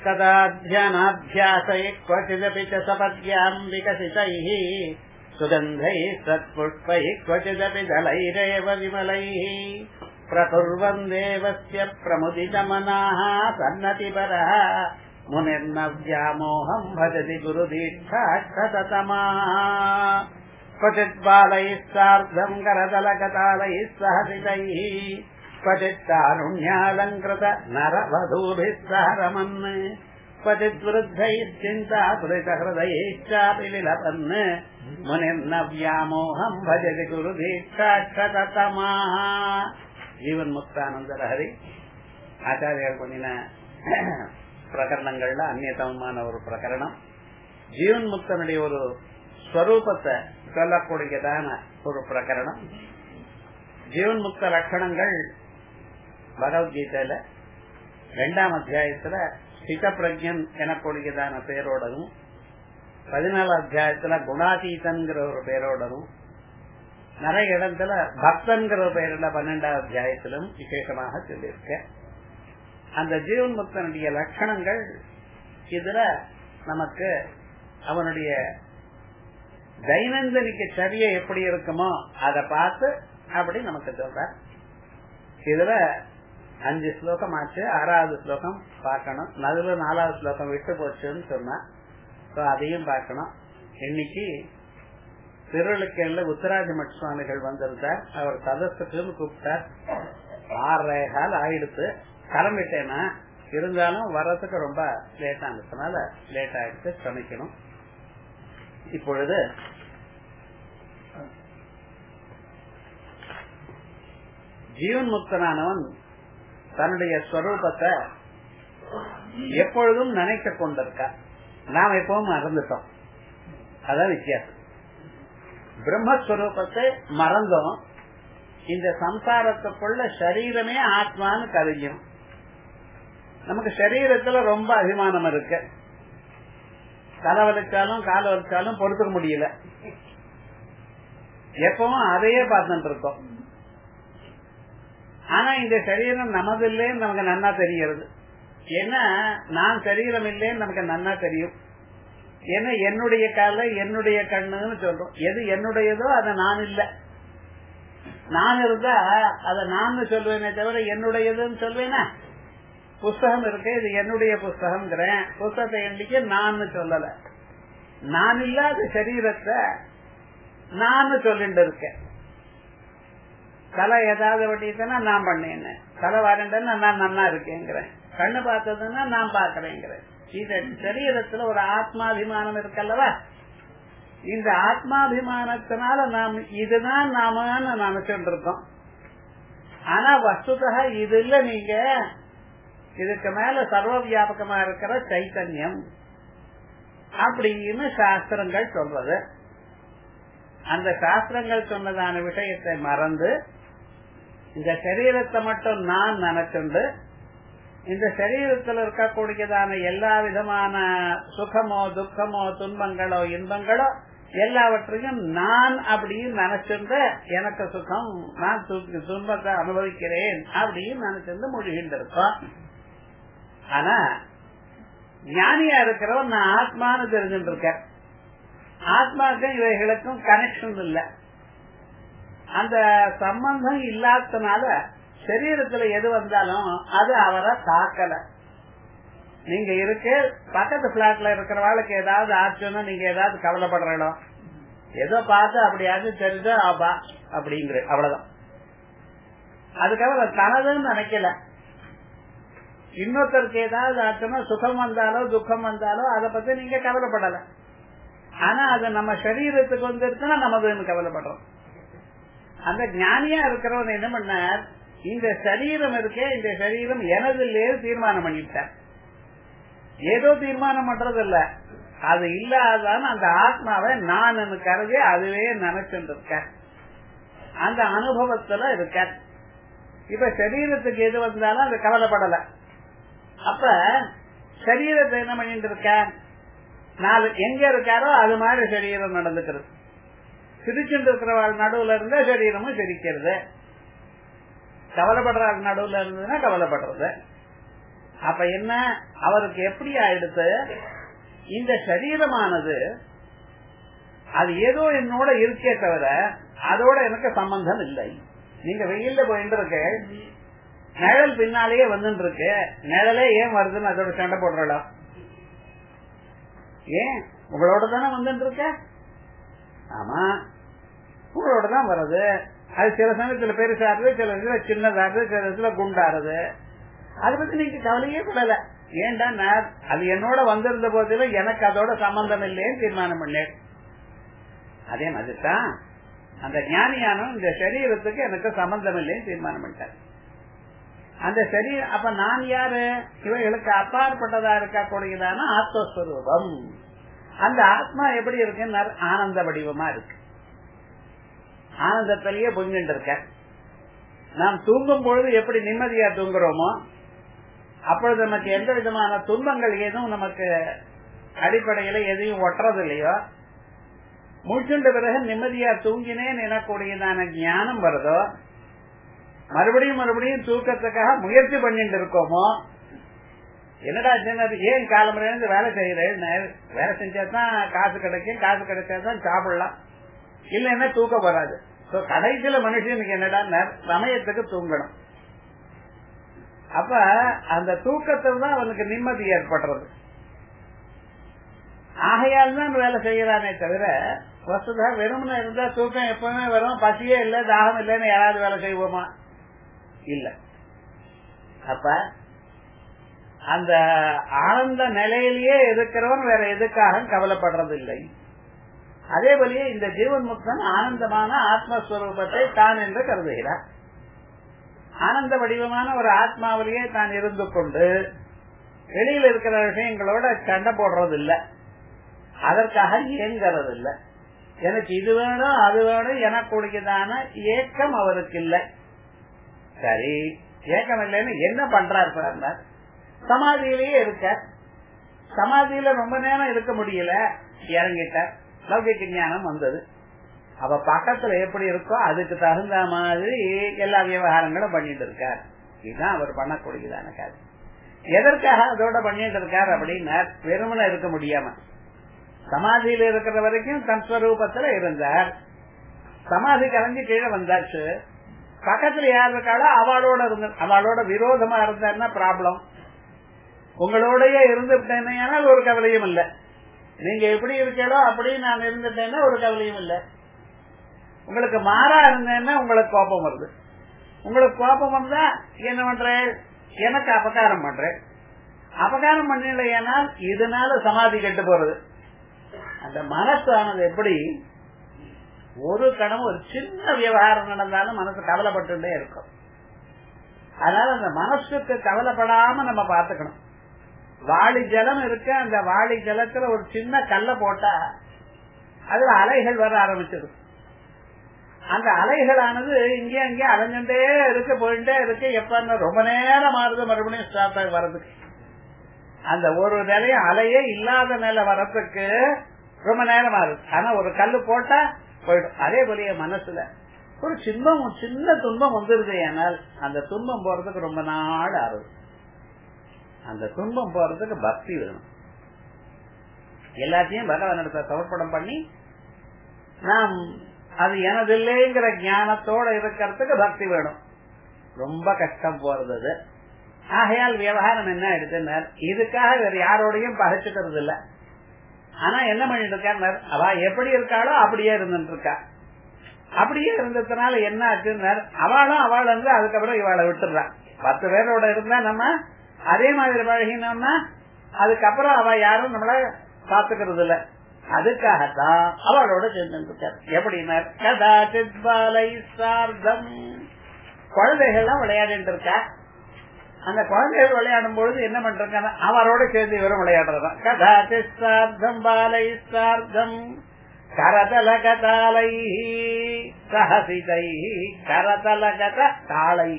कदाध्यनाभ्यासै क्वचिदपि च सपद्याम् विकसितैः सुगन्धैः सत्पुष्पैः क्वचिदपि दलैरेव विमलैः प्रकुर्वन् देवस्य प्रमुदितमनाः सन्नतिपरः मुनिर्न व्यामोहम् भजति गुरुदीक्षाक्षततमाः क्वचित् बालैः सार्धम् करदलकतालैः सहसितैः क्वचित् कारुण्यालङ्कृत नरवधूभिः सह रमन् क्वचित् वृद्धैः चिन्तापुरितहृदयैश्चापि विलपन् मुनिर्न व्यामोहम् भजति गुरुदीक्षाक्षततमाः ஜீவன்முக்தானந்தர் ஹரி ஆச்சாரியால் பண்ணின பிரகரணங்கள்ல அந்நியதமமான ஒரு பிரகரணம் ஜீவன் முக்தனுடைய ஒரு ஸ்வரூபத்தை சொல்லக்கூடியதான ஒரு பிரகரணம் ஜீவன் முக்த லட்சணங்கள் பகவத்கீதையில இரண்டாம் அத்தியாயத்துல ஸ்தித பிரஜன் எனக்கூடியதான பேரோடவும் பதினாலு அத்தியாயத்துல குணாதீதன்கிற ஒரு பேரோடவும் நிறைய இடத்துல பக்தன்கிற பெயர்ல பன்னெண்டாவது அத்தியாயத்திலும் விசேஷமாக சொல்லியிருக்க அந்த ஜீவன் முக்தனுடைய லட்சணங்கள் இதுல நமக்கு அவனுடைய தைனந்தனிக்கு சரியை எப்படி இருக்குமோ அதை பார்த்து அப்படி நமக்கு சொல்ற இதுல அஞ்சு ஸ்லோகம் ஆச்சு ஆறாவது ஸ்லோகம் பார்க்கணும் நடுவில் நாலாவது ஸ்லோகம் விட்டு போச்சுன்னு சொன்னா அதையும் பார்க்கணும் இன்னைக்கு திருவள்ளுக்கேல உத்தராஜ மட் சுவாமிகள் வந்திருந்தார் அவர் சதஸ்துக்குன்னு கூப்பிட்டார் ஆறரை கால் ஆயிடுத்து கிளம்பிட்டேன்னா இருந்தாலும் வர்றதுக்கு ரொம்ப லேட் ஆனதுனால லேட் ஆயிடுச்சு சமைக்கணும் இப்பொழுது ஜீவன் முக்தனானவன் தன்னுடைய ஸ்வரூபத்தை எப்பொழுதும் நினைக்க கொண்டிருக்க நாம் எப்பவும் மறந்துட்டோம் அதான் வித்தியாசம் பிரம்மஸ்வரூபத்தை மறந்தோம் இந்த சம்சாரத்துக்குள்ள சரீரமே ஆத்மான்னு கருதியும் நமக்கு சரீரத்துல ரொம்ப அபிமானம் இருக்கு தலை வலிச்சாலும் கால வலிச்சாலும் பொறுத்துக்க முடியல எப்பவும் அதையே பார்த்துட்டு இருக்கோம் ஆனா இந்த சரீரம் நமது இல்லைன்னு நமக்கு நன்னா தெரிகிறது ஏன்னா நான் சரீரம் இல்லைன்னு நமக்கு நன்னா தெரியும் ஏன்னா என்னுடைய கால என்னுடைய கண்ணுன்னு சொல்றோம் எது என்னுடையதோ அதை நான் இல்ல நான் இருந்தா அதை நான் சொல்லுவேனே தவிர என்னுடையதுன்னு சொல்வேனா புஸ்தகம் இருக்கு இது என்னுடைய புஸ்தகம்ங்கிறேன் புஸ்தகத்தை எண்ணிக்க நான் சொல்லல நான் இல்லாத சரீரத்தை நான் சொல்லிட்டு இருக்கேன் தலை ஏதாவது வட்டித்தனா நான் பண்ணேன் தலை வரண்டன்னா நான் நன்னா இருக்கேங்கிறேன் கண்ணு பார்த்ததுன்னா நான் பாக்குறேங்கிறேன் இந்த சரீரத்துல ஒரு ஆத்மாபிமானம் இருக்கல்லவா இந்த ஆத்மாபிமானத்தினால நாம் இதுதான் நாம நினைச்சுட்டு இருக்கோம் ஆனா வஸ்துதா இது இல்ல நீங்க இதுக்கு மேல சர்வ வியாபகமா இருக்கிற சைத்தன்யம் அப்படின்னு சாஸ்திரங்கள் சொல்றது அந்த சாஸ்திரங்கள் சொன்னதான விஷயத்தை மறந்து இந்த சரீரத்தை மட்டும் நான் நினைச்சுண்டு இந்த சரீரத்தில் இருக்கக்கூடியதான எல்லா விதமான சுகமோ துக்கமோ துன்பங்களோ இன்பங்களோ எல்லாவற்றையும் நான் அப்படின்னு நினைச்சிருந்த எனக்கு சுகம் நான் துன்பத்தை அனுபவிக்கிறேன் அப்படின்னு நினைச்சிருந்து மொழிகிட்டு இருக்கோம் ஆனா ஞானியா இருக்கிறவன் நான் ஆத்மானு தெரிஞ்சுட்டு இருக்கேன் ஆத்மாக்கும் இவைகளுக்கும் கனெக்ஷன் இல்ல அந்த சம்பந்தம் இல்லாதனால சரீரத்துல எது வந்தாலும் அது அவரை தாக்கல நீங்க இருக்கு பக்கத்து பிளாட்ல இருக்கிறவாளுக்கு ஏதாவது ஆச்சுன்னா நீங்க ஏதாவது கவலைப்படுறோம் ஏதோ பார்த்து அப்படியாவது தெரிஞ்சா ஆபா அப்படிங்கிற அவ்வளவுதான் அதுக்காக தனதுன்னு நினைக்கல இன்னொருத்தருக்கு ஏதாவது ஆச்சுன்னா சுகம் வந்தாலோ துக்கம் வந்தாலோ அதை பத்தி நீங்க கவலைப்படல ஆனா அது நம்ம சரீரத்துக்கு வந்துருச்சுன்னா நமதுன்னு கவலைப்படுறோம் அந்த ஞானியா இருக்கிறவன் என்ன பண்ணார் இந்த சரீரம் இருக்கே இந்த சரீரம் எனது இல்லையே தீர்மானம் பண்ணிவிட்டார் ஏதோ தீர்மானம் பண்றது இல்ல அது இல்லாதான அந்த ஆத்மாவை நான் கருதி அதுவே நினைச்சுட்டு இருக்க அந்த அனுபவத்துல இருக்க இப்ப சரீரத்துக்கு எது வந்தாலும் அது கவலைப்படல அப்ப சரீரத்தை என்ன பண்ணிட்டு இருக்க நாலு எங்க இருக்காரோ அது மாதிரி சரீரம் நடந்துக்கிறது சிரிச்சுட்டு இருக்கிறவாள் நடுவுல இருந்தா சரீரமும் சிரிக்கிறது கவலைப்படுற நடுவுல இருந்ததுன்னா கவலைப்படுறது அப்ப என்ன அவருக்கு எப்படி ஆயிடுத்து இந்த சரீரமானது அது ஏதோ என்னோட இருக்கே தவிர அதோட எனக்கு சம்பந்தம் இல்லை நீங்க வெயில்ல போயிட்டு இருக்க நிழல் பின்னாலேயே வந்துட்டு இருக்கு நிழலே ஏன் வருதுன்னு அதோட சண்டை போடுறலாம் ஏன் உங்களோட தானே வந்துட்டு இருக்க ஆமா உங்களோட தான் வருது அது சில சமயத்துல பெருசாருது சில இதுல சின்னதாருது சில இதுல குண்டாருது அதை பத்தி நீங்க கவலையே படல ஏன்டா நான் அது என்னோட வந்திருந்த போதிலும் எனக்கு அதோட சம்பந்தம் இல்லைன்னு தீர்மானம் பண்ணேன் அதே மாதிரி தான் அந்த ஞானியானும் இந்த சரீரத்துக்கு எனக்கு சம்பந்தம் இல்லைன்னு தீர்மானம் பண்ணிட்டார் அந்த சரீரம் அப்ப நான் யாரு இவைகளுக்கு அப்பாற்பட்டதா இருக்கக்கூடியதான ஆத்மஸ்வரூபம் அந்த ஆத்மா எப்படி இருக்குன்னு ஆனந்த வடிவமா இருக்கு ஆனந்தத்திலேயே பொங்கிட்டு இருக்க நாம் தூங்கும் பொழுது எப்படி நிம்மதியா தூங்குறோமோ அப்பொழுது நமக்கு எந்த விதமான துன்பங்கள் எதுவும் நமக்கு அடிப்படையில எதையும் ஒட்டுறது இல்லையோ முடிச்சுட்ட பிறகு நிம்மதியா தூங்கினேன் எனக்கூடியதான ஞானம் வருதோ மறுபடியும் மறுபடியும் தூக்கத்துக்காக முயற்சி பண்ணிட்டு இருக்கோமோ என்னடா சின்னது ஏன் காலமுறையிலிருந்து வேலை செய்யறேன் வேலை செஞ்சா தான் காசு கிடைக்கும் காசு கிடைச்சா தான் சாப்பிடலாம் இல்லைன்னா தூக்கம் வராது கடைசியில மனுஷனுக்கு என்னடா சமயத்துக்கு தூங்கணும் அப்ப அந்த தூக்கத்தில் தான் அவனுக்கு நிம்மதி ஏற்படுறது ஆகையால் தான் வேலை செய்யறானே தவிர வசதா வெறுமன இருந்தா தூக்கம் எப்பவுமே வரும் பசியே இல்ல தாகம் இல்லைன்னு யாராவது வேலை செய்வோமா இல்ல அப்ப அந்த ஆனந்த நிலையிலேயே இருக்கிறவன் வேற எதுக்காக கவலைப்படுறது இல்லை அதே போலயே இந்த ஜீவன் முக்தன் ஆனந்தமான ஆத்மஸ்வரூபத்தை தான் என்று கருதுகிறார் ஆனந்த வடிவமான ஒரு ஆத்மாவிலேயே தான் இருந்து கொண்டு வெளியில இருக்கிற விஷயங்களோட சண்டை போடுறது இல்ல அதற்காக இயங்கிறது இல்ல எனக்கு இது வேணும் அது வேணும் எனக்குரியதான ஏக்கம் அவருக்கு இல்லை சரி ஏக்கம் இல்லைன்னு என்ன பண்றாரு சார் சமாதியிலேயே இருக்க சமாதியில ரொம்ப நேரம் இருக்க முடியல இறங்கிட்டார் லௌகிக ஞானம் வந்தது அவ பக்கத்துல எப்படி இருக்கோ அதுக்கு தகுந்த மாதிரி எல்லா விவகாரங்களும் பண்ணிட்டு இருக்கார் இதுதான் அவர் பண்ணக்கூடியதான காரியம் எதற்காக அதோட பண்ணிட்டு இருக்கார் அப்படின்னா வெறுமனை இருக்க முடியாம சமாதியில இருக்கிற வரைக்கும் தன் ஸ்வரூபத்துல இருந்தார் சமாதி கலைஞ்சு கீழே வந்தாச்சு பக்கத்துல யார் இருக்காளோ அவளோட இருந்த அவளோட விரோதமா இருந்தாருன்னா ப்ராப்ளம் உங்களோடய இருந்துட்டேன்னா ஒரு கவலையும் இல்லை நீங்க எப்படி இருக்கீங்களோ அப்படி நான் இருந்துட்டேன்னா ஒரு கவலையும் இல்லை உங்களுக்கு மாறா இருந்தேன்னா உங்களுக்கு கோபம் வருது உங்களுக்கு கோபம் வந்தா என்ன பண்றேன் எனக்கு அபகாரம் பண்றேன் அபகாரம் பண்ணலையானால் இதனால சமாதி கெட்டு போறது அந்த மனசானது எப்படி ஒரு கணம் ஒரு சின்ன விவகாரம் நடந்தாலும் மனசு கவலைப்பட்டுட்டே இருக்கும் அதனால அந்த மனசுக்கு கவலைப்படாம நம்ம பாத்துக்கணும் வாளி ஜலம் இருக்க அந்த வாளி ஜலத்துல ஒரு சின்ன கல்ல போட்டா அதுல அலைகள் வர ஆரம்பிச்சிடும் அந்த அலைகளானது இங்கே அங்கே அலைஞ்சுட்டே இருக்கு போயிட்டே இருக்கு எப்ப ரொம்ப நேரம் ஆறுது மறுபடியும் ஸ்டார்ட் ஆகி வர்றதுக்கு அந்த ஒரு நிலையம் அலையே இல்லாத நிலை வர்றதுக்கு ரொம்ப நேரம் ஆகுது ஆனா ஒரு கல்லு போட்டா போயிடும் அதே போலயே மனசுல ஒரு சின்னம் சின்ன துன்பம் வந்துருது ஏனால் அந்த துன்பம் போறதுக்கு ரொம்ப நாள் ஆகுது அந்த துன்பம் போறதுக்கு பக்தி வேணும் எல்லாத்தையும் பகவானிடத்தை சமர்ப்பணம் பண்ணி நாம் அது எனது இல்லைங்கிற ஞானத்தோட இருக்கிறதுக்கு பக்தி வேணும் ரொம்ப கஷ்டம் போறது ஆகையால் விவகாரம் என்ன எடுத்துனார் இதுக்காக வேற யாரோடையும் பகைச்சுக்கிறது இல்ல ஆனா என்ன பண்ணிட்டு இருக்கார் அவ எப்படி இருக்காளோ அப்படியே இருந்துட்டு இருக்கா அப்படியே இருந்ததுனால என்ன ஆச்சுன்னார் அவளும் அவள் வந்து அதுக்கப்புறம் இவாளை விட்டுறான் பத்து பேரோட இருந்தா நம்ம அதே மாதிரி பழகினோம்னா அதுக்கப்புறம் அவ யாரும் நம்மள பாத்துக்கிறது இல்ல அதுக்காகத்தான் அவளோட சேர்ந்துருக்கார் எப்படின்னா கதாச்சித் பாலை சார்தம் குழந்தைகள்லாம் விளையாடிட்டு இருக்கா அந்த குழந்தைகள் விளையாடும் பொழுது என்ன பண்றாங்க அவரோட சேர்ந்து இவரும் விளையாடுறதா கதாச்சித் சார்தம் பாலை சார்தம் கரதலகதாலை சஹசிதை கரதலகத தாளை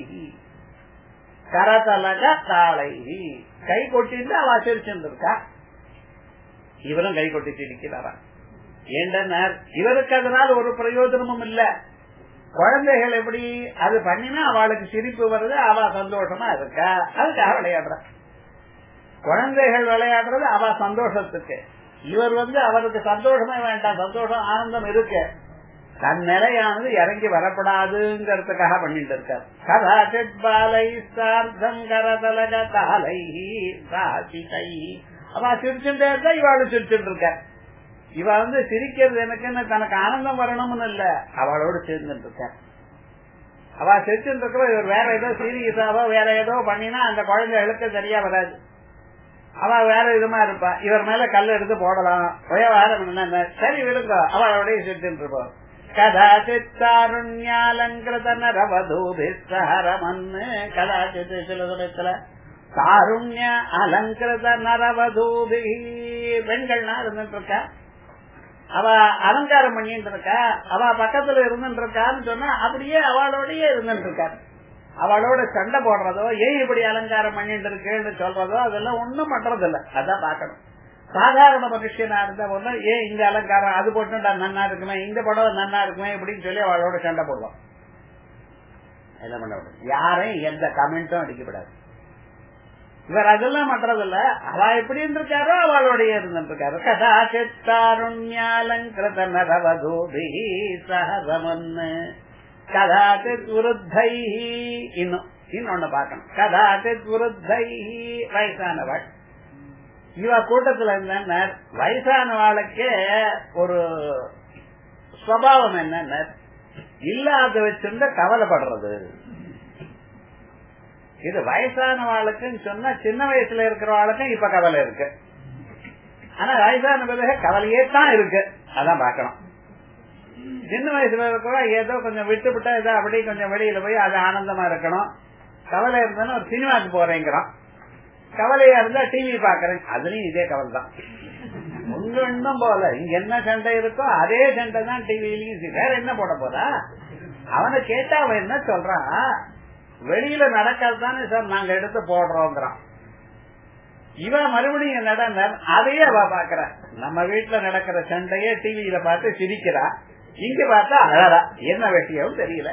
கரதலக தாளை கை கொட்டிட்டு அவ சிரிச்சிருந்திருக்கா இவரும் கை கொட்டி சிரிக்கிறாரா ஏண்டனர் இவருக்கு அதனால ஒரு பிரயோஜனமும் இல்ல குழந்தைகள் எப்படி அது பண்ணினா அவளுக்கு சிரிப்பு வருது அவ சந்தோஷமா இருக்கா அதுக்காக விளையாடுற குழந்தைகள் விளையாடுறது அவ சந்தோஷத்துக்கு இவர் வந்து அவருக்கு சந்தோஷமே வேண்டாம் சந்தோஷம் ஆனந்தம் இருக்கு தன் நிலையானது இறங்கி வரப்படாதுங்கிறதுக்காக பண்ணிட்டு இருக்கார் கதாச்சித் பாலை சார்த்தம் கரதலக தாலை சாசிகை அவ சிரிச்சுட்டே இருந்தா இவாளு சிரிச்சுட்டு இருக்க இவ வந்து சிரிக்கிறது எனக்குன்னு தனக்கு ஆனந்தம் வரணும்னு இல்ல அவளோடு சேர்ந்துட்டு இருக்க அவ சிரிச்சுட்டு இருக்கிற இவர் வேற ஏதோ சீரியஸாவோ வேற ஏதோ பண்ணினா அந்த குழந்தைகளுக்கு சரியா வராது அவ வேற விதமா இருப்பா இவர் மேல கல் எடுத்து போடலாம் விவகாரம் என்ன சரி விடுங்க அவளோடய சிரிச்சுட்டு இருப்போம் கதாச்சித் தாருண்யாலங்கிருத நரவதூபிஸ்தரமன்னு கதாச்சித் சில சமயத்துல தாருண்ய அலங்கிருத நரவதூபி பெண்கள்னா இருந்துட்டு இருக்கா அவ அலங்காரம் பண்ணிட்டு இருக்கா அவ பக்கத்துல இருந்துட்டு இருக்கான்னு சொன்னா அப்படியே அவளோடயே இருந்துட்டு இருக்கா அவளோட சண்டை போடுறதோ ஏன் இப்படி அலங்காரம் பண்ணிட்டு இருக்கேன்னு சொல்றதோ அதெல்லாம் ஒண்ணும் பண்றது இல்ல அதான் பாக்கணும் சாதாரண மனுஷனா இருந்த ஒண்ணு ஏன் இந்த அலங்காரம் அது போட்டுட்டா நன்னா இருக்குமே இந்த படம் நன்னா இருக்குமே இப்படின்னு சொல்லி அவளோட சண்டை போடுவோம் என்ன பண்ண யாரையும் எந்த கமெண்ட்டும் அடிக்கப்படாது இவர் அதெல்லாம் பண்றதில்ல அவ எப்படி இருந்திருக்காரோ அவளுடைய இருந்திருக்காரு கதாச்சித்தாருண்யாலங்கிருத நரவதூபி சகரமன்னு கதாச்சித் விருத்தை இன்னும் இன்னொன்னு பார்க்கணும் கதாச்சித் விருத்தை வயசானவள் இவ கூட்டத்துல என்ன வயசானவாளுக்கே ஒரு சுவாவம் என்ன இல்லாத வச்சிருந்த கவலைப்படுறது இது வயசானவாளுக்குன்னு சொன்னா சின்ன வயசுல இருக்கிறவாளுக்கும் இப்ப கவலை இருக்கு ஆனா வயசான பிறகு கவலையே தான் இருக்கு அதான் பாக்கணும் சின்ன வயசுல இருக்கிற ஏதோ கொஞ்சம் விட்டு விட்டா ஏதோ அப்படி கொஞ்சம் வெளியில போய் அது ஆனந்தமா இருக்கணும் கவலை இருந்தாலும் ஒரு சினிமாக்கு போறேங்கிறான் கவலையா இருந்தா டிவி பாக்குறேன் அதுலயும் இதே கவலை தான் ஒண்ணு ஒண்ணும் போல இங்க என்ன சண்டை இருக்கோ அதே சண்டை தான் டிவிலயும் வேற என்ன போட போறா அவனை கேட்டா அவன் என்ன சொல்றான் வெளியில நடக்காதுதானே சார் நாங்க எடுத்து போடுறோங்கிறான் இவன் மறுபடியும் நடந்த அதையே அவ பாக்குற நம்ம வீட்டுல நடக்கிற சண்டையே டிவியில பார்த்து சிரிக்கிறா இங்க பார்த்தா அழறா என்ன விஷயம் தெரியல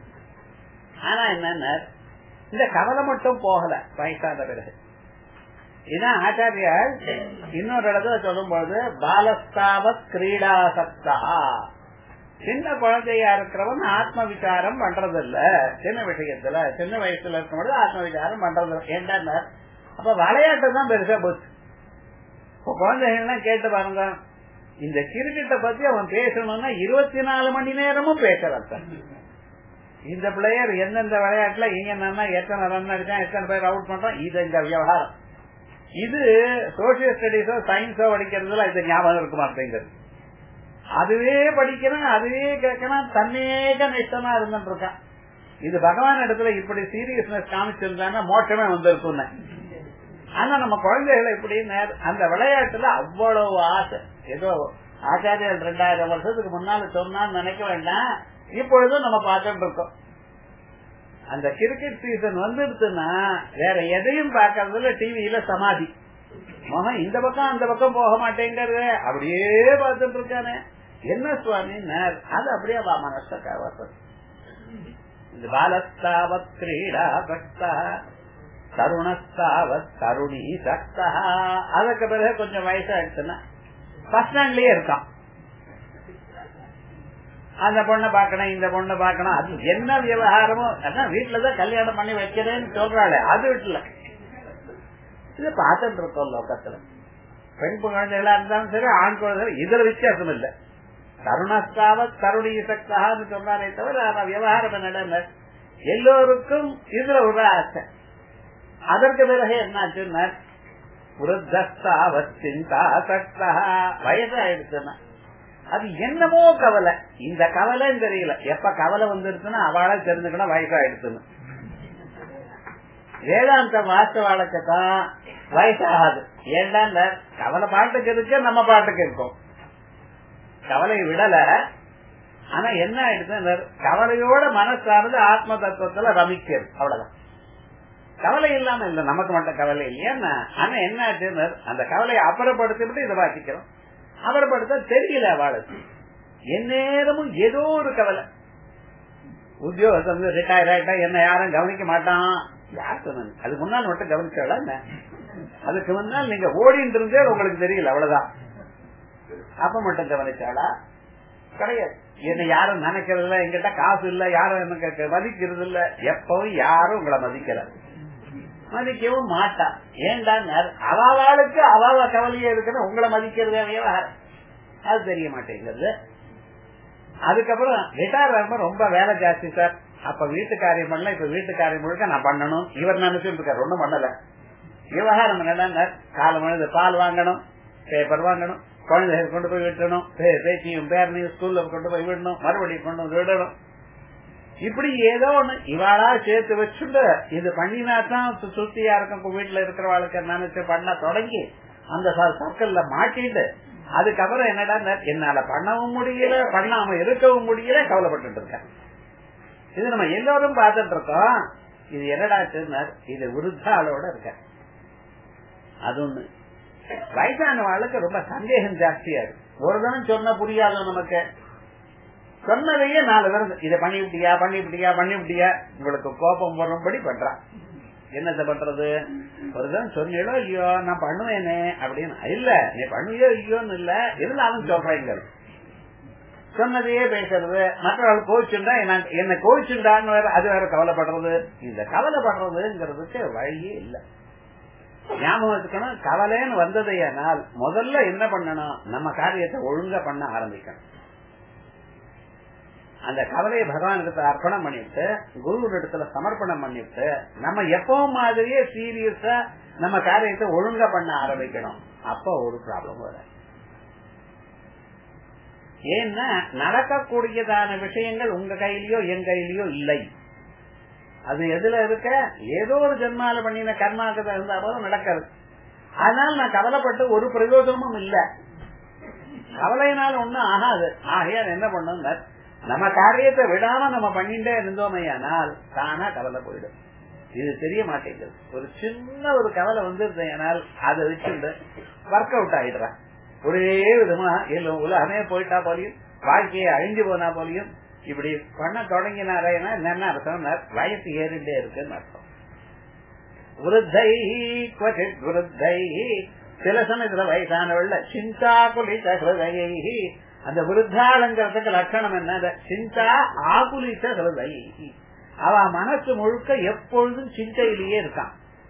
ஆனா என்னன்னா இந்த கவலை மட்டும் போகல வயசான பிறகு இதான் ஆச்சாரியால் இன்னொரு இடத்துல சொல்லும் பொழுது பாலஸ்தாவத் கிரீடாசக்தா சின்ன குழந்தையா இருக்கிறவன் ஆத்ம விசாரம் பண்றது இல்ல சின்ன விஷயத்துல சின்ன வயசுல இருக்கும்போது ஆத்ம விசாரம் பண்றது என்ன அப்ப விளையாட்டு தான் பெருசா போச்சு இப்ப குழந்தைகள்லாம் கேட்டு பாருங்க இந்த கிரிக்கெட்ட பத்தி அவன் பேசணும்னா இருபத்தி நாலு மணி நேரமும் பேசுறான் இந்த பிளேயர் எந்தெந்த விளையாட்டுல இங்க எத்தனை ரன் அடிச்சான் எத்தனை பேர் அவுட் பண்றான் இது இந்த விவகாரம் இது சோசியல் ஸ்டடிஸோ சயின்ஸோ படிக்கிறதுல இது ஞாபகம் இருக்க மாட்டேங்குது அதுவே படிக்கணும் அதுவே கேட்கணும் தன்னேக நிஷ்டமா இருந்துட்டு இருக்கான் இது பகவான் இடத்துல இப்படி சீரியஸ்னஸ் காமிச்சிருந்தாங்கன்னா மோட்டமே வந்திருக்கும் ஆனா நம்ம குழந்தைகளை இப்படி அந்த விளையாட்டுல அவ்வளவு ஆசை ஏதோ ஆச்சாரியர் ரெண்டாயிரம் வருஷத்துக்கு முன்னால சொன்னான்னு நினைக்க வேண்டாம் இப்பொழுதும் நம்ம பார்த்துட்டு இருக்கோம் அந்த கிரிக்கெட் சீசன் வந்துடுச்சுன்னா வேற எதையும் பார்க்கறதுல டிவியில சமாதி மகன் இந்த பக்கம் அந்த பக்கம் போக மாட்டேங்கிறது அப்படியே பார்த்துட்டு இருக்கானே என்ன சுவாமி அது அப்படியே வா மனசக்காவசம் இந்த பாலஸ்தாவத் கிரீடா பக்தா தருணஸ்தாவத் தருணி சக்தா அதுக்கு பிறகு கொஞ்சம் வயசாயிடுச்சுன்னா பஸ் ஸ்டாண்ட்லயே இருக்கான் அந்த பொண்ணை பாக்கணும் இந்த பொண்ணை பாக்கணும் அது என்ன விவகாரமோ அதான் வீட்டுலதான் கல்யாணம் பண்ணி வைக்கிறேன்னு சொல்றாளே அது வீட்டுல இது பார்த்துட்டு இருக்கோம் லோக்கத்துல பெண் குழந்தைகளா இருந்தாலும் சரி ஆண் குழந்தைகள் இதுல வித்தியாசம் இல்ல தருணஸ்தாவ தருணி சக்தான்னு சொன்னாரே தவிர ஆனா விவகாரம் என்ன எல்லோருக்கும் இதுல ஒரு ஆசை அதற்கு பிறகு என்னாச்சுன்னா விருத்தஸ்தாவத் சிந்தா சக்தா வயசாயிடுச்சுன்னா அது என்னமோ கவலை இந்த கவலைன்னு தெரியல எப்ப கவலை வந்துருச்சுன்னா அவளை தெரிஞ்சுக்கணும் வயசாயிடுச்சுன்னு வேதாந்த வாசவாளுக்கு தான் வயசாகாது ஏன்டா கவலை பாட்டுக்கு இருக்கு நம்ம பாட்டுக்கு இருக்கோம் கவலை விடல ஆனா என்ன ஆயிடுச்சு கவலையோட மனசானது ஆத்ம தத்துவத்துல ரமிக்கிறது அவ்வளவுதான் கவலை இல்லாம இல்ல நமக்கு மட்டும் கவலை இல்லையா ஆனா என்ன ஆச்சுன்னு அந்த கவலையை அப்புறப்படுத்திவிட்டு இதை வாசிக்கிறோம் அப்புறப்படுத்த தெரியல அவளுக்கு எந்நேரமும் ஏதோ ஒரு கவலை உத்தியோகத்தை வந்து ரிட்டையர் ஆயிட்டா என்ன யாரும் கவனிக்க மாட்டான் யார் சொன்னாங்க அது முன்னால் மட்டும் கவனிச்சாளா என்ன அதுக்கு முன்னால் நீங்க ஓடிட்டு இருந்தே உங்களுக்கு தெரியல அவ்வளவுதான் அப்ப மட்டும் கவனிச்சாளா கிடையாது என்ன யாரும் நினைக்கிறது இல்ல எங்கிட்ட காசு இல்ல யாரும் எனக்கு மதிக்கிறது இல்ல எப்பவும் யாரும் உங்களை மதிக்கல மதிக்கவும் மாட்டா ஏண்டா அவாவாளுக்கு அவாவ கவலையே இருக்கிற உங்களை மதிக்கிறது விவகாரம் அது தெரிய மாட்டேங்கிறது அதுக்கப்புறம் ரிட்டையர் ஆகும்போது ரொம்ப வேலை ஜாஸ்தி சார் அப்ப வீட்டு காரியம் பண்ணல இப்ப வீட்டு காரியம் முழுக்க நான் பண்ணணும் இவர் நினைச்சுட்டு இருக்காரு ஒண்ணும் பண்ணல விவகாரம் என்னன்னா காலம் மனித பால் வாங்கணும் பேப்பர் வாங்கணும் குழந்தைகள் கொண்டு போய் விட்டணும் பேச்சியும் பேரனையும் ஸ்கூல்ல கொண்டு போய் விடணும் மறுபடியும் கொண்டு வந்து விடணும் இப்படி ஏதோ ஒண்ணு இவாளா சேர்த்து வச்சுட்டு இது பண்ணினா தான் சுத்தியா இருக்கும் வீட்டுல இருக்கிறவாளுக்கு நினைச்சு பண்ண தொடங்கி அந்த சர்க்கிள்ல மாட்டிட்டு அதுக்கப்புறம் என்னடா என்னால பண்ணவும் முடியல பண்ணாம இருக்கவும் முடியல கவலைப்பட்டு இருக்கேன் இது நம்ம எல்லாரும் பார்த்துட்டு இருக்கோம் இது என்னடா இது விருத்தாளோட இருக்க அது ஒண்ணு வயசானவாளுக்கு ரொம்ப சந்தேகம் ஜாஸ்தியா இருக்கு ஒரு தினம் சொன்ன புரியாது நமக்கு சொன்னதையே நாலு தரம் இதை பண்ணிவிட்டியா பண்ணிவிட்டியா பண்ணிவிட்டியா உங்களுக்கு கோபம் வரும்படி பண்றான் என்னத்த பண்றது ஒரு தினம் சொன்னீங்களோ ஐயோ நான் பண்ணுவேனே அப்படின்னு இல்ல நீ பண்ணுவியோ ஐயோன்னு இல்ல இருந்தாலும் சொல்றீங்க சொன்னதையே பேசுறது மற்றவர்கள் கோவிச்சுண்டா என்ன கோவிச்சுண்டான்னு வேற அது வேற கவலைப்படுறது இந்த கவலைப்படுறதுங்கிறதுக்கு வழியே இல்லை ஞாபகம் வச்சுக்கணும் கவலைன்னு வந்ததையானால் முதல்ல என்ன பண்ணணும் நம்ம காரியத்தை ஒழுங்கா பண்ண ஆரம்பிக்கணும் அந்த கவலையை பகவானுக்கு அர்ப்பணம் பண்ணிட்டு குரு இடத்துல சமர்ப்பணம் பண்ணிட்டு நம்ம எப்பவும் மாதிரியே சீரியஸா நம்ம காரியத்தை ஒழுங்கா பண்ண ஆரம்பிக்கணும் அப்ப ஒரு ப்ராப்ளம் வர ஏன்னா நடக்கக்கூடியதான விஷயங்கள் உங்க கையிலயோ என் கையிலயோ இல்லை அது எதுல இருக்க ஏதோ ஒரு ஜென்மால பண்ணின கர்மாக்கத்தை இருந்தா போதும் நடக்காது அதனால நான் கவலைப்பட்டு ஒரு பிரயோஜனமும் இல்ல கவலையினால ஒண்ணும் ஆகாது ஆகையால் என்ன பண்ணும் நம்ம காரியத்தை விடாம நம்ம பண்ணிட்டே இருந்தோமையானால் தானா கவலை போயிடும் இது தெரிய மாட்டேங்குது ஒரு சின்ன ஒரு கவலை வந்துருந்தேனால் அதை வச்சுட்டு ஒர்க் அவுட் ஆயிடுறேன் ஒரே விதமா உலகமே போயிட்டா போலியும் வாழ்க்கையை அழிஞ்சு போனா போலியும் இப்படி பண்ண தொடங்கினாரேனா என்ன அர்த்தம் வயசு ஏறிண்டே இருக்குன்னு அர்த்தம் விருத்தை குவச்சித் விருத்தை சில சமயத்துல வயசானவள்ள சிந்தா குலித ஹிருதயை அந்த விருத்தாளங்கிறதுக்கு லட்சணம் என்ன சிந்தா ஆகுலித்த ஹிருதை அவ மனசு முழுக்க எப்பொழுதும் சிந்தையிலேயே இருக்கான்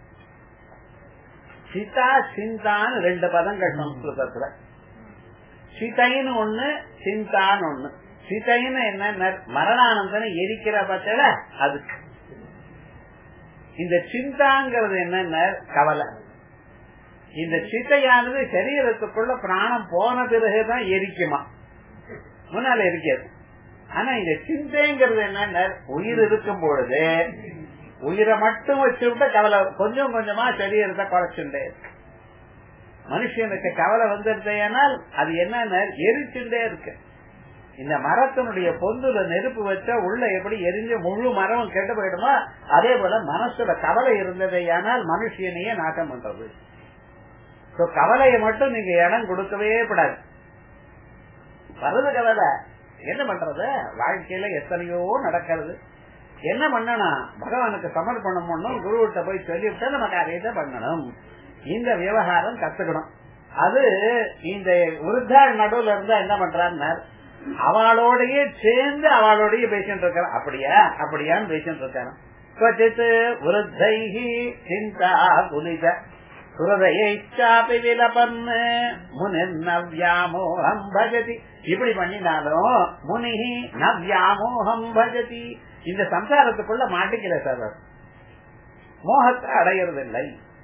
சிதா சிந்தான்னு ரெண்டு பதங்கள் சம்ஸ்கிருதத்துல சிதைன்னு ஒண்ணு சிந்தான்னு ஒண்ணு சிதைன்னு என்ன மரணானந்தனை எரிக்கிற பட்சல அதுக்கு இந்த சிந்தாங்கிறது என்னென்ன கவலை இந்த சித்தையானது சரீரத்துக்குள்ள பிராணம் போன பிறகுதான் எரிக்குமா முன்னால எரிக்காது ஆனா இந்த சிந்தைங்கிறது என்னென்ன உயிர் இருக்கும் பொழுது உயிரை மட்டும் வச்சுட்டு கவலை கொஞ்சம் கொஞ்சமா சரீரத்தை குறைச்சுட்டே இருக்கு மனுஷனுக்கு கவலை வந்துருந்தேனால் அது என்னென்ன எரிச்சுட்டே இருக்கு இந்த மரத்தினுடைய பொந்துல நெருப்பு வச்சா உள்ள எப்படி எரிஞ்சு முழு மரமும் கெட்டு போயிடுமோ அதே போல மனசுல கவலை இருந்ததையானால் மனுஷனையே நாட்டம் பண்றது கவலையை மட்டும் நீங்க இடம் கொடுக்கவே கூடாது வருது கவலை என்ன பண்றது வாழ்க்கையில எத்தனையோ நடக்கிறது என்ன பண்ணணும் பகவானுக்கு சமர்ப்பணம் பண்ணும் குருவிட்ட போய் சொல்லிவிட்டு நம்ம காரியத்தை பண்ணணும் இந்த விவகாரம் கத்துக்கணும் அது இந்த உருத்தாள் நடுவுல இருந்தா என்ன பண்றான்னு அவளோடயே சேர்ந்து அவளோடய பேசிட்டு இருக்காரு அப்படியா அப்படியான்னு பேசிட்டு இருக்காரு கொச்சித்து விருத்தைஹி சிந்தா குலித ஹிருதயாபி விலபன்னு முனிர் நவ்யாமோகம் பஜதி இப்படி பண்ணினாலும் முனிஹி நவ்யாமோகம் பஜதி இந்த சம்சாரத்துக்குள்ள மாட்டிக்கல சார் மோகத்தை அடையறதில்லை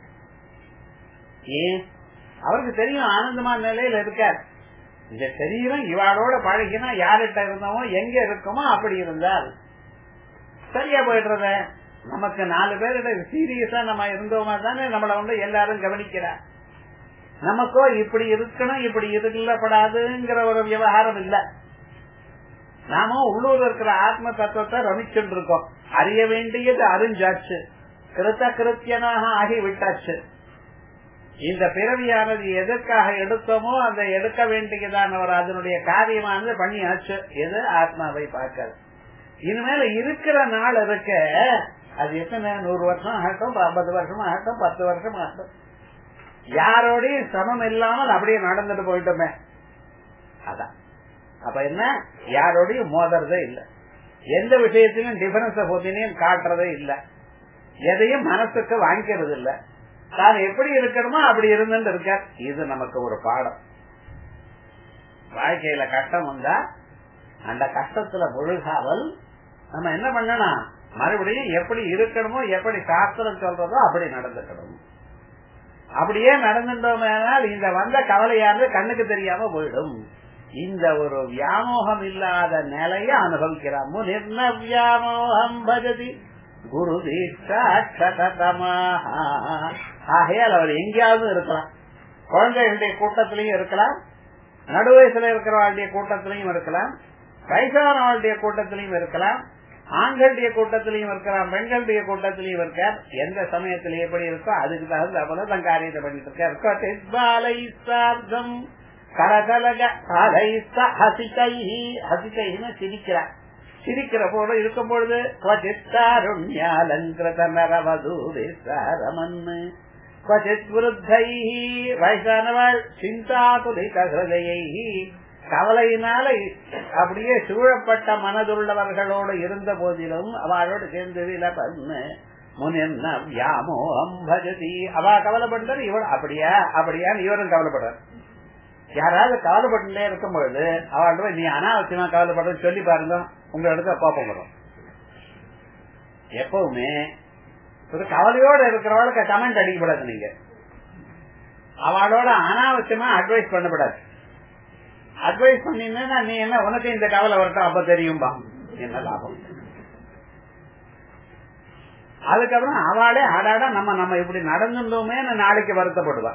ஏன் அவருக்கு தெரியும் ஆனந்தமான நிலையில இருக்கார் இந்த சரீரம் இவாளோட பழகினா யார்கிட்ட இருந்தோமோ எங்க இருக்கோமோ அப்படி இருந்தால் சரியா போயிடுறத நமக்கு நாலு பேர்கிட்ட சீரியஸா நம்ம இருந்தோமா தானே நம்மள வந்து எல்லாரும் கவனிக்கிறா நமக்கோ இப்படி இருக்கணும் இப்படி இருக்கலப்படாதுங்கிற ஒரு விவகாரம் இல்ல நாம உள்ளூர் இருக்கிற ஆத்ம தத்துவத்தை ரமிச்சுட்டு இருக்கோம் அறிய வேண்டியது அறிஞ்சாச்சு கிருத்த கிருத்தியனாக ஆகிவிட்டாச்சு இந்த பிறவியானது எதற்காக எடுத்தோமோ அந்த எடுக்க வேண்டியதான ஒரு அதனுடைய காரியமானது பண்ணியாச்சு எது ஆத்மாவை பார்க்கிறது இனிமேல இருக்கிற நாள் இருக்க அது எத்தனை நூறு வருஷம் ஆகட்டும் ஐம்பது வருஷம் ஆகட்டும் பத்து வருஷம் ஆகட்டும் யாரோடையும் சமம் இல்லாமல் அப்படியே நடந்துட்டு போயிட்டோமே அதான் அப்ப என்ன யாரோடையும் மோதுறதே இல்ல எந்த விஷயத்திலும் டிஃபரன்ஸ் ஆஃப் ஒப்பீனியன் காட்டுறதே இல்ல எதையும் மனசுக்கு வாங்கிக்கிறது இல்ல தான் எப்படி இருக்கணுமோ அப்படி இருந்துட்டு இருக்க இது நமக்கு ஒரு பாடம் வாழ்க்கையில கஷ்டம் வந்தா அந்த கஷ்டத்துல முழுகாமல் நம்ம என்ன பண்ணணும் மறுபடியும் எப்படி இருக்கணுமோ எப்படி சாஸ்திரம் சொல்றதோ அப்படி நடந்துக்கணும் அப்படியே நடந்துட்டோமேனால் இந்த வந்த கவலையானது கண்ணுக்கு தெரியாம போயிடும் இந்த ஒரு வியாமோகம் இல்லாத நிலைய அனுபவிக்கிறார் முனிர்ண வியாமோகம் பஜதி குரு ஆகையால் அவர் எங்கேயாவது இருக்கலாம் குழந்தைகளுடைய கூட்டத்திலையும் இருக்கலாம் நடு வயசுல இருக்கிறவர்களுடைய கூட்டத்திலையும் இருக்கலாம் வயசானவர்களுடைய கூட்டத்திலையும் இருக்கலாம் ஆண்களுடைய கூட்டத்திலையும் இருக்கலாம் பெண்களுடைய கூட்டத்திலையும் இருக்கார் எந்த சமயத்துல எப்படி இருக்கோ அதுக்கு தகுந்த போல தன் காரியத்தை பண்ணிட்டு இருக்கார் கரகலக ஹசிகைன்னு சிரிக்கிறார் சிரிக்கிற போல இருக்கும் பொழுது கொச்சித்தாருண்யாலங்கிருத நரவதூரமன்னு கொச்சித் விருத்தை வயசானவள் சிந்தா குதித்த ஹிருதயை கவலையினால அப்படியே சூழப்பட்ட மனதுள்ளவர்களோடு இருந்த போதிலும் அவளோடு சேர்ந்து வில பண்ணு முன்ன வியாமோகம் பஜதி அவ கவலைப்பட்டார் இவள் அப்படியா அப்படியான்னு இவரும் கவலைப்படுறார் யாராவது கவலைப்பட்டுட்டே இருக்கும் பொழுது அவள்கிட்ட நீ அனாவசியமா கவலைப்படுறது சொல்லி பாருங்க உங்க இடத்துல கோப்பம் வரும் எப்பவுமே ஒரு கவலையோட இருக்கிறவளுக்கு கமெண்ட் அடிக்கப்படாது நீங்க அவளோட அனாவசியமா அட்வைஸ் பண்ணப்படாது அட்வைஸ் பண்ணினா நீ என்ன உனக்கு இந்த கவலை வரட்டும் அப்ப தெரியும்பா என்ன லாபம் அதுக்கப்புறம் அவளே ஆடாடா நம்ம நம்ம இப்படி நடந்துட்டோமே நாளைக்கு வருத்தப்படுவா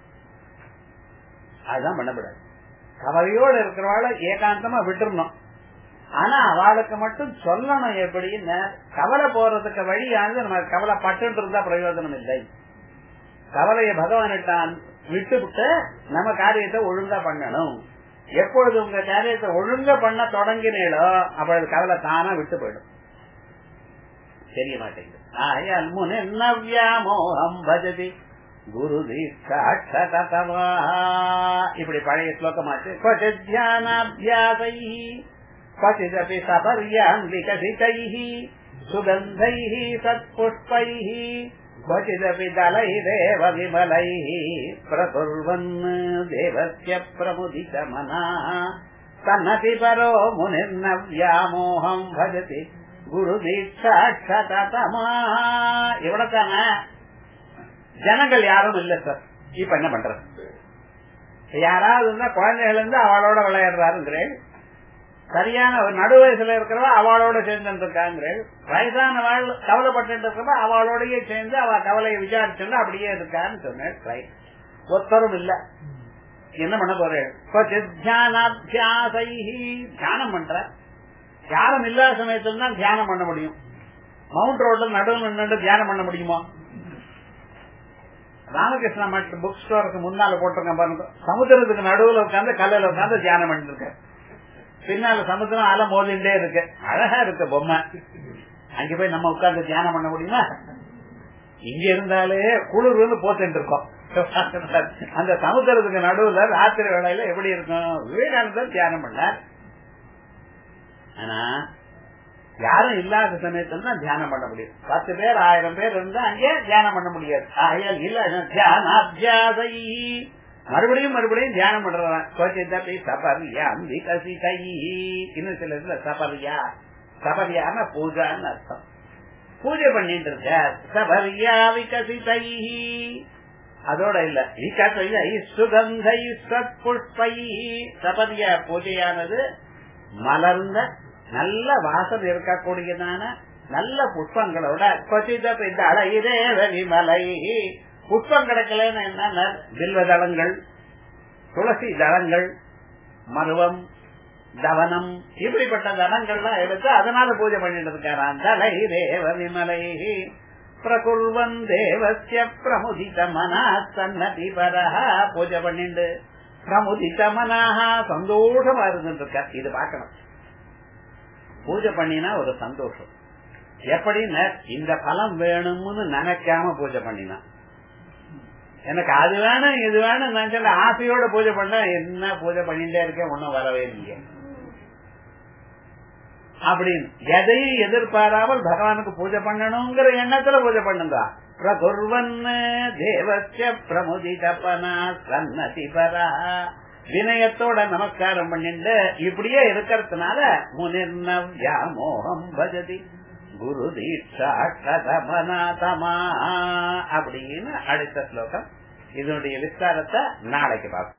அதுதான் பண்ணக்கூடாது கவலையோடு இருக்கிறவாள ஏகாந்தமா விட்டுறணும் ஆனா அவளுக்கு மட்டும் சொல்லணும் எப்படின்னு கவலை போறதுக்கு வழியானது நம்ம கவலை பட்டு இருந்தா பிரயோஜனம் இல்லை கவலைய பகவானிட்டான் விட்டுவிட்டு நம்ம காரியத்தை ஒழுங்கா பண்ணணும் எப்பொழுது உங்க காரியத்தை ஒழுங்கா பண்ண தொடங்கினீங்களோ அப்பொழுது கவலை தானா விட்டு போயிடும் தெரிய மாட்டேங்குது ஆயால் முன்னவியாமோகம் பஜதி குரு தீட்சாட்சதவா இப்படி பழைய ஸ்லோகமாச்சு தியானாபியாசை क्वचिदपि सपर्याम् विकसितैः सुगन्धैः सत्पुष्पैः क्वचिदपि दलैरेव विमलैः प्रकुर्वन् देवस्य प्रमुदितमनाः तन्नपि परो मुनिर्न व्यामोहम् भजति குருதீட்சாட்சதமா இவ்வளவுதான ஜனங்கள் யாரும் இல்ல சார் இப்ப என்ன பண்றது யாராவது இருந்தா குழந்தைகள் இருந்து அவளோட விளையாடுறாருங்கிறேன் சரியான ஒரு நடு வயசுல இருக்கிறவா அவளோட சேர்ந்து இருக்காங்க வயசானவாள் கவலைப்பட்டு இருக்கிறவா அவளோடய சேர்ந்து அவ கவலையை விசாரிச்சுட்டு அப்படியே இருக்கான்னு சொன்னேன் ஒத்தரும் இல்ல என்ன பண்ண போறேன் தியானம் பண்ற தியானம் இல்லாத சமயத்துல தான் தியானம் பண்ண முடியும் மவுண்ட் ரோட்ல நடுவில் நின்று தியானம் பண்ண முடியுமா ராமகிருஷ்ணா மட் புக் ஸ்டோருக்கு முன்னால போட்டிருக்கேன் பாருங்க சமுத்திரத்துக்கு நடுவுல உட்காந்து கல்லையில உட்காந்து தியானம் பண்ணிட்டு இருக்கேன் பின்னால சமுத்திரம் அலை மோதிண்டே இருக்கு அழகா இருக்கு பொம்மை அங்க போய் நம்ம உட்கார்ந்து தியானம் பண்ண முடியுமா இங்க இருந்தாலே குளிர் வந்து போத்துட்டு இருக்கோம் அந்த சமுத்திரத்துக்கு நடுவுல ராத்திரி வேலையில எப்படி இருக்கும் விவேகானந்தர் தியானம் பண்ணார் ஆனா யாரும் இல்லாத சமயத்துல தான் தியானம் பண்ண முடியும் பத்து பேர் ஆயிரம் பேர் இருந்தா அங்கே தியானம் பண்ண முடியாது ஆகையால் இல்ல தியானாபியாசை மறுபடியும் மறுபடியும் தியானம் பண்றவன் சபரியாம் விகசிதை இன்னும் சில இதுல சபரியா சபரியான பூஜான்னு அர்த்தம் பூஜை பண்ணிட்டு இருக்க சபரியா விகசிதை அதோட இல்ல விகசை சுகந்தை சத்புஷ்பை சபரியா பூஜையானது மலர்ந்த நல்ல வாசம் இருக்கக்கூடியதான நல்ல புஷ்பங்களோட கொசித இந்த அழகிதே மலை புஷ்பம் கிடைக்கலன்னு என்ன பில்வ தளங்கள் துளசி தளங்கள் மருவம் தவனம் இப்படிப்பட்ட தனங்கள்லாம் எடுத்து அதனால பூஜை பண்ணிட்டு இருக்காராம் தலை தேவ விமலை பிரகுல்வன் தேவசிய பிரமுதித மனா சன்னதி பரஹா பூஜை பண்ணிண்டு பிரமுதித மனாஹா சந்தோஷமா இருந்துட்டு இருக்க இது பார்க்கணும் பூஜை பண்ணினா ஒரு சந்தோஷம் எப்படின்னு இந்த பலம் வேணும்னு நினைக்காம பூஜை பண்ணினா எனக்கு அது வேணும் இது வேணும் நான் சொல்ல ஆசையோட பூஜை பண்ண என்ன பூஜை பண்ணிட்டே இருக்கேன் ஒன்னும் வரவே இல்லையே அப்படின்னு எதையும் எதிர்பாராமல் பகவானுக்கு பூஜை பண்ணணுங்கிற எண்ணத்துல பூஜை பண்ணுங்க பிரகுர்வன் தேவசிய பிரமுதிதபனா சன்னதி பரா வினயத்தோட நமஸ்காரம் பண்ணிட்டு இப்படியே இருக்கிறதுனால முனிர்ணம் வியாமோகம் பஜதி குரு தீட்சா கதமனாதமா அப்படின்னு அடுத்த ஸ்லோகம் இதனுடைய விஸ்தாரத்தை நாளைக்கு பார்ப்போம்